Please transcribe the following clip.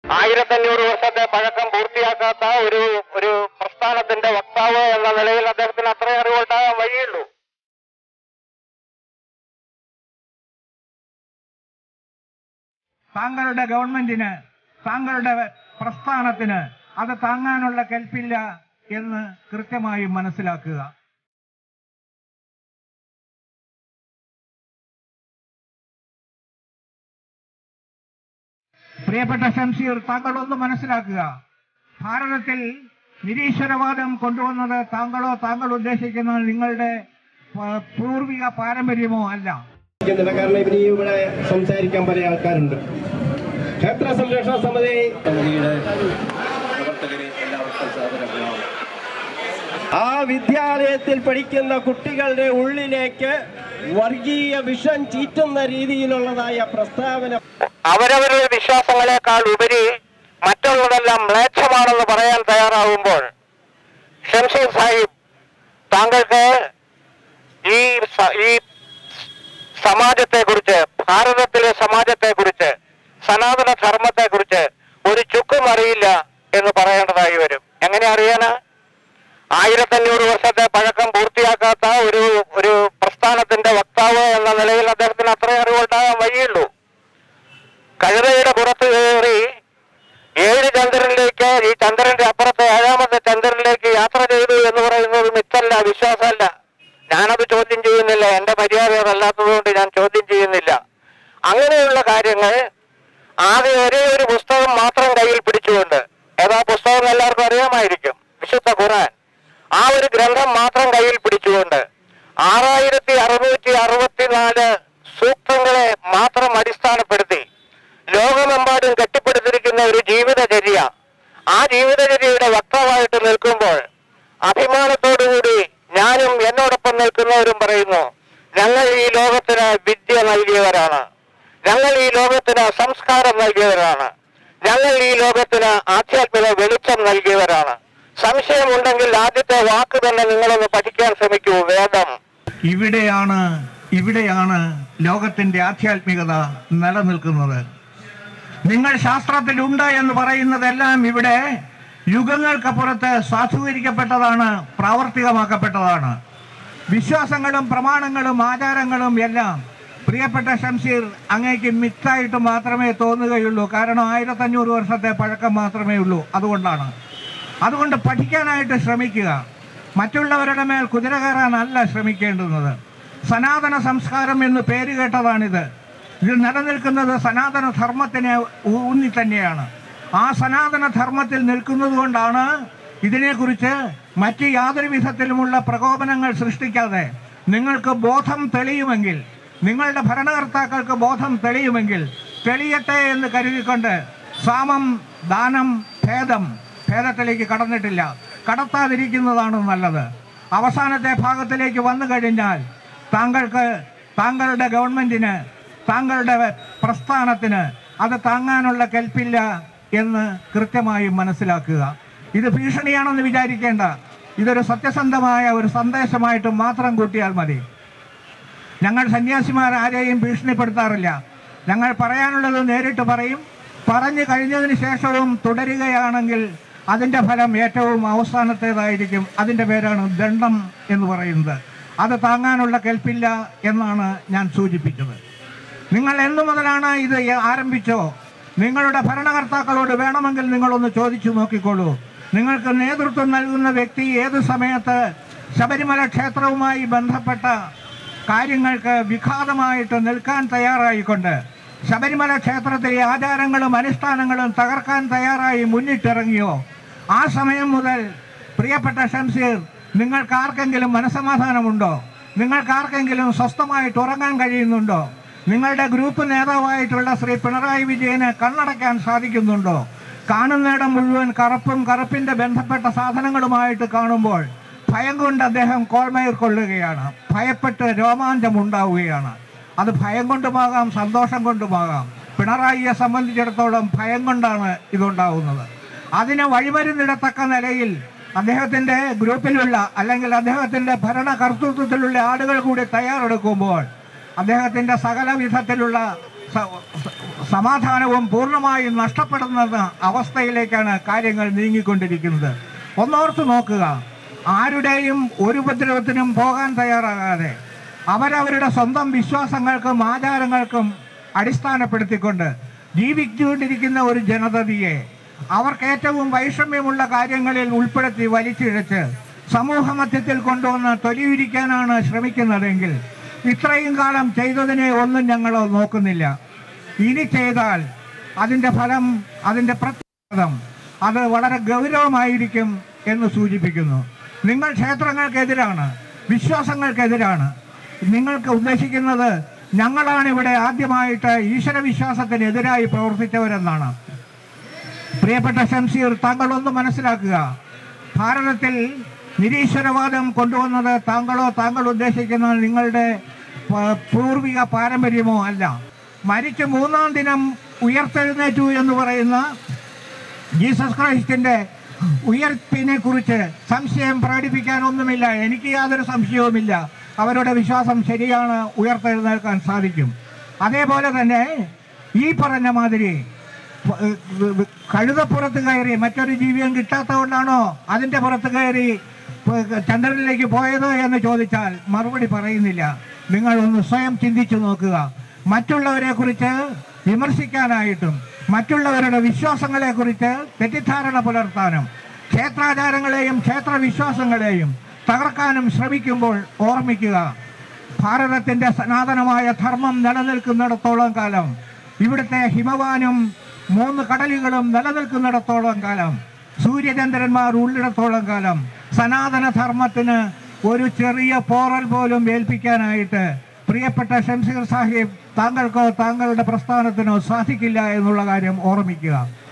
ആയിരത്തഞ്ഞൂറ് വർഷത്തെ പഴക്കം പൂർത്തിയാക്കാത്ത ഒരു ഒരു പ്രസ്ഥാനത്തിന്റെ വക്താവ് എന്ന നിലയിൽ അദ്ദേഹത്തിന് അത്രയും അറിവുണ്ടാകാൻ വഴിയുള്ളൂ താങ്കളുടെ ഗവൺമെന്റിന് താങ്കളുടെ പ്രസ്ഥാനത്തിന് അത് താങ്ങാനുള്ള കെൽപ്പില്ല എന്ന് കൃത്യമായും മനസ്സിലാക്കുക പ്രിയപ്പെട്ട ഷംസീർ താങ്കൾ ഒന്ന് മനസ്സിലാക്കുക ഭാരതത്തിൽ നിരീശ്വരവാദം കൊണ്ടുവന്നത് താങ്കളോ താങ്കൾ ഉദ്ദേശിക്കുന്ന നിങ്ങളുടെ പ- പൂർവിക പാരമ്പര്യമോ അല്ല ഇരിക്കുന്നില്ല കാരണം ഇവര് ഇവിടെ സംസാരിക്കാൻ പല ആൾക്കാരുണ്ട് ക്ഷേത്ര സംരക്ഷണ സമിതി സമിതിയുടെ പ്രവർത്തകരെ എല്ലാവർക്കും സാധനം ആ വിദ്യാലയത്തിൽ പഠിക്കുന്ന കുട്ടികളുടെ ഉള്ളിലേക്ക് വർഗീയ വിഷം ചീറ്റുന്ന രീതിയിലുള്ളതായ പ്രസ്താവന അവരവരുടെ വിശ്വാസങ്ങളെക്കാൾ ഉപരി മറ്റുള്ളതെല്ലാം മ്ലേച്ഛമാണെന്ന് പറയാൻ തയ്യാറാവുമ്പോൾ ഷംഷീർ സാഹിബ് താങ്കൾക്ക് ഈ സ- ഈ സമാജത്തെക്കുറിച്ച് ഭാരതത്തിലെ സമാജത്തെക്കുറിച്ച് സനാതന ധർമ്മത്തെക്കുറിച്ച് ഒരു ചുക്കും അറിയില്ല എന്ന് പറയേണ്ടതായി വരും എങ്ങനെ അറിയാനാ ആയിരത്തഞ്ഞൂറ് വർഷത്തെ പഴക്കം പൂർത്തിയാക്കാത്ത ഒരു ഒരു പ്രസ്ഥാനത്തിന്റെ വക്താവ് എന്ന നിലയിൽ അദ്ദേഹത്തിന് അത്രയും അറിവുണ്ടാകാൻ വഴിയുള്ളൂ കഴുതയുടെ പുറത്ത് കയറി ഏഴ് ചന്ദ്രനിലേക്ക് ഈ ചന്ദ്രന്റെ അപ്പുറത്തെ ഏഴാമത്തെ ചന്ദ്രനിലേക്ക് യാത്ര ചെയ്തു എന്ന് പറയുന്നത് മിത്തല്ല വിശ്വാസമല്ല ഞാനത് ചോദ്യം ചെയ്യുന്നില്ല എന്റെ മര്യാദ അതല്ലാത്തതുകൊണ്ട് ഞാൻ ചോദ്യം ചെയ്യുന്നില്ല അങ്ങനെയുള്ള കാര്യങ്ങൾ ആകെ ഒരേ ഒരു പുസ്തകം മാത്രം കയ്യിൽ പിടിച്ചുകൊണ്ട് ഏതാ പുസ്തകം എന്ന് എല്ലാവർക്കും അറിയാമായിരിക്കും വിശുദ്ധ ഖുറാൻ ആ ഒരു ഗ്രന്ഥം മാത്രം കയ്യിൽ പിടിച്ചുകൊണ്ട് ആറായിരത്തി അറുന്നൂറ്റി അറുപത്തിനാല് സൂക്തങ്ങളെ മാത്രം അടിസ്ഥാനപ്പെടുത്തി ലോകമെമ്പാടും കെട്ടിപ്പടുത്തിരിക്കുന്ന ഒരു ജീവിതചര്യ ആ ജീവിതചര്യയുടെ വക്താവായിട്ട് നിൽക്കുമ്പോൾ അഭിമാനത്തോടുകൂടി ഞാനും എന്നോടൊപ്പം നിൽക്കുന്നവരും പറയുന്നു ഞങ്ങൾ ഈ ലോകത്തിന് വിദ്യ നൽകിയവരാണ് ഞങ്ങൾ ഈ ലോകത്തിന് സംസ്കാരം നൽകിയവരാണ് ഞങ്ങൾ ഈ ലോകത്തിന് ആധ്യാത്മിക വെളിച്ചം നൽകിയവരാണ് സംശയമുണ്ടെങ്കിൽ ആദ്യത്തെ വാക്ക് തന്നെ നിങ്ങളൊന്ന് പഠിക്കാൻ ശ്രമിക്കൂ വേദം ഇവിടെയാണ് ഇവിടെയാണ് ലോകത്തിന്റെ ആധ്യാത്മികത നിലനിൽക്കുന്നത് നിങ്ങൾ ശാസ്ത്രത്തിലുണ്ട് എന്ന് പറയുന്നതെല്ലാം ഇവിടെ യുഗങ്ങൾക്കപ്പുറത്ത് സാധൂകരിക്കപ്പെട്ടതാണ് പ്രാവർത്തികമാക്കപ്പെട്ടതാണ് വിശ്വാസങ്ങളും പ്രമാണങ്ങളും ആചാരങ്ങളും എല്ലാം പ്രിയപ്പെട്ട ഷംസീർ അങ്ങേക്ക് മിത്തായിട്ട് മാത്രമേ തോന്നുകയുള്ളൂ കാരണം ആയിരത്തഞ്ഞൂറ് വർഷത്തെ പഴക്കം മാത്രമേ ഉള്ളൂ അതുകൊണ്ടാണ് അതുകൊണ്ട് പഠിക്കാനായിട്ട് ശ്രമിക്കുക മറ്റുള്ളവരുടെ മേൽ കുതിര കയറാനല്ല ശ്രമിക്കേണ്ടുന്നത് സനാതന സംസ്കാരം എന്ന് പേര് കേട്ടതാണിത് ഇത് നിലനിൽക്കുന്നത് സനാതന ധർമ്മത്തിനെ ഊന്നി തന്നെയാണ് ആ സനാതന ധർമ്മത്തിൽ നിൽക്കുന്നത് കൊണ്ടാണ് ഇതിനെക്കുറിച്ച് മറ്റ് യാതൊരു വിധത്തിലുമുള്ള പ്രകോപനങ്ങൾ സൃഷ്ടിക്കാതെ നിങ്ങൾക്ക് ബോധം തെളിയുമെങ്കിൽ നിങ്ങളുടെ ഭരണകർത്താക്കൾക്ക് ബോധം തെളിയുമെങ്കിൽ തെളിയട്ടെ എന്ന് കരുതിക്കൊണ്ട് സാമം ദാനം ഭേദം ഭേദത്തിലേക്ക് കടന്നിട്ടില്ല കടത്താതിരിക്കുന്നതാണ് നല്ലത് അവസാനത്തെ ഭാഗത്തിലേക്ക് വന്നു കഴിഞ്ഞാൽ താങ്കൾക്ക് താങ്കളുടെ ഗവൺമെന്റിന് താങ്കളുടെ പ്രസ്ഥാനത്തിന് അത് താങ്ങാനുള്ള കെൽപ്പില്ല എന്ന് കൃത്യമായും മനസ്സിലാക്കുക ഇത് ഭീഷണിയാണെന്ന് വിചാരിക്കേണ്ട ഇതൊരു സത്യസന്ധമായ ഒരു സന്ദേശമായിട്ട് മാത്രം കൂട്ടിയാൽ മതി ഞങ്ങൾ സന്യാസിമാർ ആരെയും ഭീഷണിപ്പെടുത്താറില്ല ഞങ്ങൾ പറയാനുള്ളത് നേരിട്ട് പറയും പറഞ്ഞു കഴിഞ്ഞതിന് ശേഷവും തുടരുകയാണെങ്കിൽ അതിൻ്റെ ഫലം ഏറ്റവും അവസാനത്തേതായിരിക്കും അതിൻ്റെ പേരാണ് ദണ്ഡം എന്ന് പറയുന്നത് അത് താങ്ങാനുള്ള കെൽപ്പില്ല എന്നാണ് ഞാൻ സൂചിപ്പിച്ചത് നിങ്ങൾ എന്നു മുതലാണ് ഇത് ആരംഭിച്ചോ നിങ്ങളുടെ ഭരണകർത്താക്കളോട് വേണമെങ്കിൽ നിങ്ങളൊന്ന് ചോദിച്ചു നോക്കിക്കോളൂ നിങ്ങൾക്ക് നേതൃത്വം നൽകുന്ന വ്യക്തി ഏത് സമയത്ത് ശബരിമല ക്ഷേത്രവുമായി ബന്ധപ്പെട്ട കാര്യങ്ങൾക്ക് വിഘാതമായിട്ട് നിൽക്കാൻ തയ്യാറായിക്കൊണ്ട് ശബരിമല ക്ഷേത്രത്തിലെ ആചാരങ്ങളും അനുഷ്ഠാനങ്ങളും തകർക്കാൻ തയ്യാറായി മുന്നിട്ടിറങ്ങിയോ ആ സമയം മുതൽ പ്രിയപ്പെട്ട ഷംസീർ നിങ്ങൾക്ക് ആർക്കെങ്കിലും മനസമാധാനമുണ്ടോ നിങ്ങൾക്ക് ആർക്കെങ്കിലും സ്വസ്ഥമായിട്ട് ഉറങ്ങാൻ കഴിയുന്നുണ്ടോ നിങ്ങളുടെ ഗ്രൂപ്പ് നേതാവായിട്ടുള്ള ശ്രീ പിണറായി വിജയന് കണ്ണടയ്ക്കാൻ സാധിക്കുന്നുണ്ടോ കാണുന്നിടം മുഴുവൻ കറുപ്പും കറുപ്പിന്റെ ബന്ധപ്പെട്ട സാധനങ്ങളുമായിട്ട് കാണുമ്പോൾ ഭയം കൊണ്ട് അദ്ദേഹം കോൾമയർ കൊള്ളുകയാണ് ഭയപ്പെട്ട് രോമാഞ്ചം ഉണ്ടാവുകയാണ് അത് ഭയം കൊണ്ടുമാകാം സന്തോഷം കൊണ്ടുമാകാം പിണറായിയെ സംബന്ധിച്ചിടത്തോളം ഭയം കൊണ്ടാണ് ഇതുണ്ടാവുന്നത് അതിനെ വഴിമരുന്നിടത്തക്ക നിലയിൽ അദ്ദേഹത്തിന്റെ ഗ്രൂപ്പിലുള്ള അല്ലെങ്കിൽ അദ്ദേഹത്തിന്റെ ഭരണ കർത്തൃത്വത്തിലുള്ള ആളുകൾ കൂടി തയ്യാറെടുക്കുമ്പോൾ അദ്ദേഹത്തിന്റെ സകല വിധത്തിലുള്ള സ- സ- സമാധാനവും പൂർണ്ണമായും നഷ്ടപ്പെടുന്ന അവസ്ഥയിലേക്കാണ് കാര്യങ്ങൾ നീങ്ങിക്കൊണ്ടിരിക്കുന്നത് ഒന്നോർത്ത് നോക്കുക ആരുടെയും ഒരു ഉപദ്രവത്തിനും പോകാൻ തയ്യാറാകാതെ അവരവരുടെ സ്വന്തം വിശ്വാസങ്ങൾക്കും ആചാരങ്ങൾക്കും അടിസ്ഥാനപ്പെടുത്തിക്കൊണ്ട് ജീവിച്ചുകൊണ്ടിരിക്കുന്ന ഒരു ജനതയെ അവർക്ക് ഏറ്റവും വൈഷമ്യമുള്ള കാര്യങ്ങളിൽ ഉൾപ്പെടുത്തി വലിച്ചിഴച്ച് സമൂഹ മധ്യത്തിൽ കൊണ്ടുവന്ന് തൊലിയുരിക്കാനാണ് ശ്രമിക്കുന്നതെങ്കിൽ ഇത്രയും കാലം ചെയ്തതിനെ ഒന്നും ഞങ്ങൾ നോക്കുന്നില്ല ഇനി ചെയ്താൽ അതിൻ്റെ ഫലം അതിൻ്റെ പ്രത്യേകം അത് വളരെ ഗൗരവമായിരിക്കും എന്ന് സൂചിപ്പിക്കുന്നു നിങ്ങൾ ക്ഷേത്രങ്ങൾക്കെതിരാണ് വിശ്വാസങ്ങൾക്കെതിരാണ് നിങ്ങൾക്ക് ഉദ്ദേശിക്കുന്നത് ഞങ്ങളാണ് ഇവിടെ ആദ്യമായിട്ട് ഈശ്വര വിശ്വാസത്തിനെതിരായി പ്രവർത്തിച്ചവരെന്നാണ് പ്രിയപ്പെട്ട ഷംസീർ താങ്കൾ ഒന്ന് മനസ്സിലാക്കുക ഭാരതത്തിൽ നിരീശ്വരവാദം കൊണ്ടുവന്നത് താങ്കളോ താങ്കൾ ഉദ്ദേശിക്കുന്ന നിങ്ങളുടെ പ- പൂർവിക പാരമ്പര്യമോ അല്ല മരിച്ച് മൂന്നാം ദിനം ഉയർത്തെഴുന്നേറ്റു എന്ന് പറയുന്ന ജീസസ് ക്രൈസ്റ്റിന്റെ ഉയർപ്പിനെ കുറിച്ച് സംശയം പ്രകടിപ്പിക്കാനൊന്നുമില്ല എനിക്ക് യാതൊരു സംശയവുമില്ല അവരുടെ വിശ്വാസം ശരിയാണ് ഉയർത്തെഴുന്നേൽക്കാൻ സാധിക്കും അതേപോലെ തന്നെ ഈ പറഞ്ഞ മാതിരി പ- ഏഹ് കഴുതപ്പുറത്ത് കയറി മറ്റൊരു ജീവിയും കിട്ടാത്തതുകൊണ്ടാണോ അതിൻ്റെ പുറത്ത് കയറി പ- ചന്ദ്രനിലേക്ക് പോയത് എന്ന് ചോദിച്ചാൽ മറുപടി പറയുന്നില്ല നിങ്ങൾ ഒന്ന് സ്വയം ചിന്തിച്ചു നോക്കുക മറ്റുള്ളവരെ കുറിച്ച് വിമർശിക്കാനായിട്ടും മറ്റുള്ളവരുടെ വിശ്വാസങ്ങളെ കുറിച്ച് തെറ്റിദ്ധാരണ പുലർത്താനും ക്ഷേത്രാചാരങ്ങളെയും ക്ഷേത്ര വിശ്വാസങ്ങളെയും തകർക്കാനും ശ്രമിക്കുമ്പോൾ ഓർമ്മിക്കുക ഭാരതത്തിന്റെ സനാതനമായ ധർമ്മം നിലനിൽക്കുന്നിടത്തോളം കാലം ഇവിടുത്തെ ഹിമവാനും മൂന്ന് കടലുകളും നിലനിൽക്കുന്നിടത്തോളം കാലം സൂര്യചന്ദ്രന്മാർ ഉള്ളിടത്തോളം കാലം സനാതന ധർമ്മത്തിന് ഒരു ചെറിയ പോറൽ പോലും ഏൽപ്പിക്കാനായിട്ട് പ്രിയപ്പെട്ട ഷംസീർ സാഹിബ് താങ്കൾക്കോ താങ്കളുടെ പ്രസ്ഥാനത്തിനോ സാധിക്കില്ല എന്നുള്ള കാര്യം ഓർമ്മിക്കുക